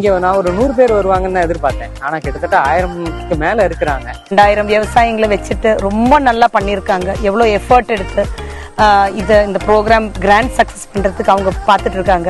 இங்க நான் ஒரு நூறு பேர் வருவாங்கன்னு தான் எதிர்பார்த்தேன் ஆனா கிட்டத்தட்ட ஆயிரம்க்கு மேல இருக்கிறாங்க ரெண்டாயிரம் விவசாயிகளை வச்சுட்டு ரொம்ப நல்லா பண்ணியிருக்காங்க எவ்வளோ எஃபர்ட் எடுத்து ஆஹ், இதை இந்த ப்ரோக்ராம் கிராண்ட் சக்ஸஸ் பண்றதுக்கு அவங்க பார்த்துட்டு இருக்காங்க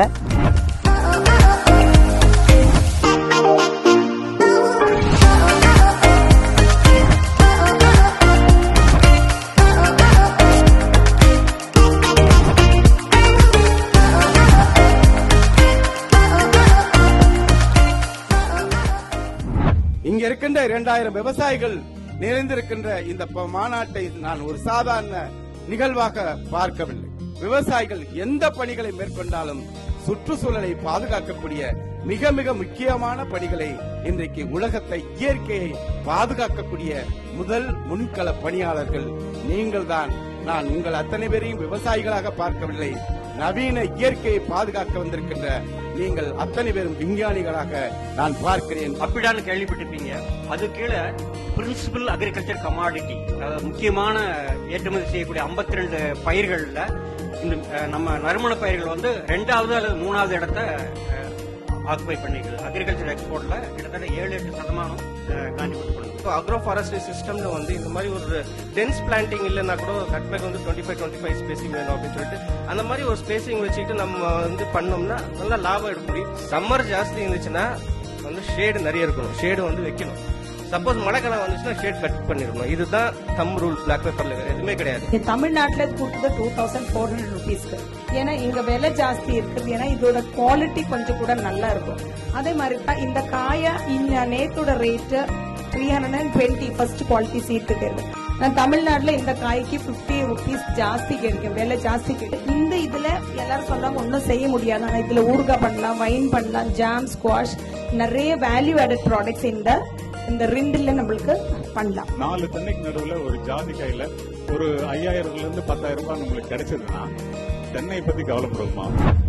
இங்க இருக்கின்ற இரண்டாயிரம் விவசாயிகள் நிறைந்திருக்கின்ற இந்த ப- மாநாட்டை நான் ஒரு சாதாரண நிகழ்வாக பார்க்கவில்லை விவசாயிகள் எந்த பணிகளை மேற்கொண்டாலும் சுற்றுச்சூழலை பாதுகாக்கக்கூடிய மிக மிக முக்கியமான பணிகளை இன்றைக்கு உலகத்தை இயற்கையை பாதுகாக்கக்கூடிய முதல் முன்கள பணியாளர்கள் நீங்கள்தான் நான் உங்கள் அத்தனை பேரையும் விவசாயிகளாக பார்க்கவில்லை நவீன இயற்கையை பாதுகாக்க வந்திருக்கின்ற நீங்கள் அத்தனை பேரும் விஞ்ஞானிகளாக நான் பார்க்கிறேன் அப்பிடான்னு கேள்விப்பட்டிருப்பீங்க அது கீழே பிரின்சிபல் அக்ரிகல்ச்சர் கமாடிட்டி முக்கியமான ஏற்றுமதி செய்யக்கூடிய 52 ரெண்டு பயிர்கள்ல இந்த அஹ், நம்ம நறுமண பயிர்கள் வந்து ரெண்டாவது அல்லது மூணாவது இடத்த ஆக்குபை பண்ணிக்குது அக்ரிகல்ச்சர் எக்ஸ்போர்ட்ல கிட்டத்தட்ட ஏழு எட்டு சதமானம் கான்ட்ரிபியூட் பண்ணுது இப்போ அக்ரோ ஃபாரஸ்ட்ரி சிஸ்டம்ல வந்து இந்த மாதிரி ஒரு டென்ஸ் பிளான்டிங் இல்லைன்னா கூட கட்பேக் வந்து twenty five twenty five spacing வேணும் அப்படின்னு சொல்லிட்டு அந்த மாதிரி ஒரு ஸ்பேசிங் வச்சுக்கிட்டு நம்ம வந்து பண்ணோம்னா நல்லா லாபம் எடுக்க முடியும் சம்மர் ஜாஸ்தி இருந்துச்சுன்னா வந்து ஷேடு நிறைய இருக்கணும் ஷேடு வந்து வைக்கணும் சப்போஸ் மழைக்காலம் வந்துச்சுன்னா ஷேட் கட் பண்ணிடணும் இதுதான் தம் ரூல் பிளாக் பேப்பர்ல வேற எதுவுமே கிடையாது இது தமிழ்நாட்டுல கொடுத்தது டூ தௌசண்ட் ஃபோர் ஹண்ட்ரட் ருபீஸ்க்கு ஏன்னா இங்க விலை ஜாஸ்தி இருக்குது ஏன்னா இதோட குவாலிட்டி கொஞ்சம் கூட நல்லா இருக்கும் அதே மாதிரி தான் இந்த காய இந்த நேத்தோட rate three hundred and twenty first quality சீட்டுக்கு இருக்கு நான் தமிழ்நாட்டுல இந்த காய்க்கு பிப்டி ருபீஸ் ஜாஸ்தி கிடைக்கும் விலை ஜாஸ்தி கிடைக்கும் இந்த இதுல எல்லாரும் சொல்றாங்க ஒன்றும் செய்ய முடியாது ஆனா இதுல ஊறுகாய் பண்ணலாம் வைன் பண்ணலாம் ஜாம் ஸ்குவாஷ் நிறைய வேல்யூ ஆடட் ப்ராடக்ட்ஸ் இந்த இந்த ரெண்டுல நம்மளுக்கு பண்ணலாம் நாலு தென்னைக்கு நடுவுல ஒரு ஜாதிக்காயில ஒரு ஐயாயிரத்துல இருந்து பத்தாயிரம் ரூபாய் நம்மளுக்கு கிடைச்சதுன்னா தென்னையை பத்தி கவலைப்படுவோமா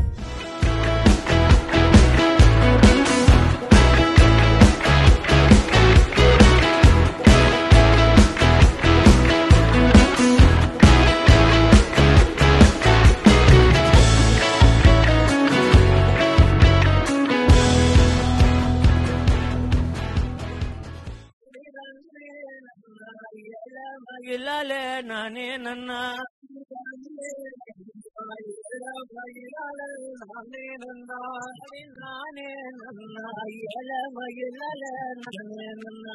ಇಲ್ಲಲೆ ನಾನೇ ನನ್ನ ನಾನೇ ನನ್ನ ನಾನೇ ನನ್ನ ಎಲ ಮಗಿಲಲೆ ನಾನೇ ನನ್ನ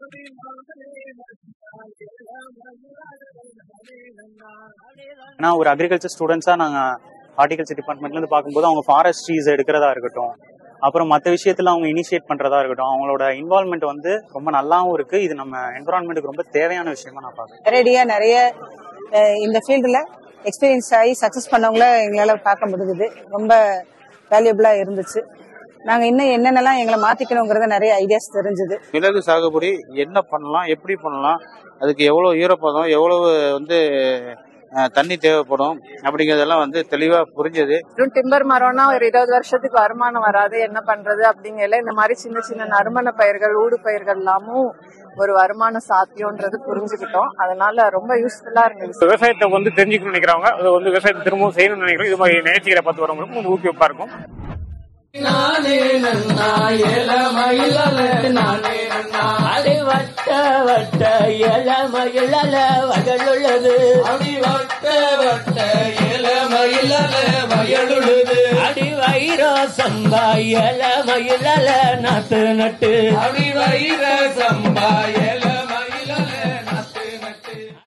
ஏன்னா ஒரு அக்ரிகல்ச்சர் ஸ்டூடெண்ட்ஸா நாங்க ஹார்டிகல்ச்சர் டிபார்ட்மெண்ட்ல இருந்து பார்க்கும்போது அவங்க ஃபாரஸ்ட் ட்ரீஸ் எடுக்கிறதா இருக்கட்டும் அப்புறம் மற்ற விஷயத்துல அவங்க இனிஷியேட் பண்றதா இருக்கட்டும் அவங்களோட இன்வால்மெண்ட் வந்து ரொம்ப நல்லாவும் இருக்கு இது நம்ம என்வரான்மெண்ட்டுக்கு ரொம்ப தேவையான விஷயமா நான் பாக்குறேன் நேரடியா நிறைய அஹ், இந்த ஃபீல்டுல எக்ஸ்பீரியன்ஸ் ஆகி சக்சஸ் பண்ணவங்கள எங்களால பார்க்க முடிஞ்சது ரொம்ப வேல்யூபிளா இருந்துச்சு நாங்க இன்னும் என்னென்னலாம் எங்களை மாத்திக்கணுங்கிறத நிறைய ஐடியாஸ் தெரிஞ்சது மிளகு சாகுபடி என்ன பண்ணலாம் எப்படி பண்ணலாம் அதுக்கு எவ்வளவு ஈரப்பதம் எவ்வளவு வந்து அஹ், தண்ணி தேவைப்படும் அப்படிங்கறதெல்லாம் வந்து தெளிவா புரிஞ்சது வெறும் டிம்பர் மரம்னா ஒரு இருபது வருஷத்துக்கு வருமானம் வராது என்ன பண்றது அப்படிங்கல இந்த மாதிரி சின்ன சின்ன நறுமண பயிர்கள் ஊடு பயிர்கள் எல்லாமும் ஒரு வருமான சாத்தியம்ன்றது புரிஞ்சுக்கிட்டோம் அதனால ரொம்ப யூஸ்ஃபுல்லா இருந்தது விவசாயத்தை வந்து தெரிஞ்சுக்கணும்னு நினைக்கிறவங்க அது வந்து விவசாயத்தை திரும்பவும் செய்யணும்னு நினைக்கிறோம் இது மாதிரி நிகழ்ச்சிகளை பார்த்து வரவங்களுக்கு கொஞ்சம் ஊக்குவிப்பா இருக்கும் நானே நன்னா ஏழமயிலல நானே நன்னா அடி வட்ட வட்ட ஏழமயிலல வயலுள்ளது அடி வட்ட வட்ட ஏழமயிலல வயலுள்ளது அடி வைரோ சம்பா ஏழமயிலல நாத்து நட்டு அடி வைர சம்பா ஏழ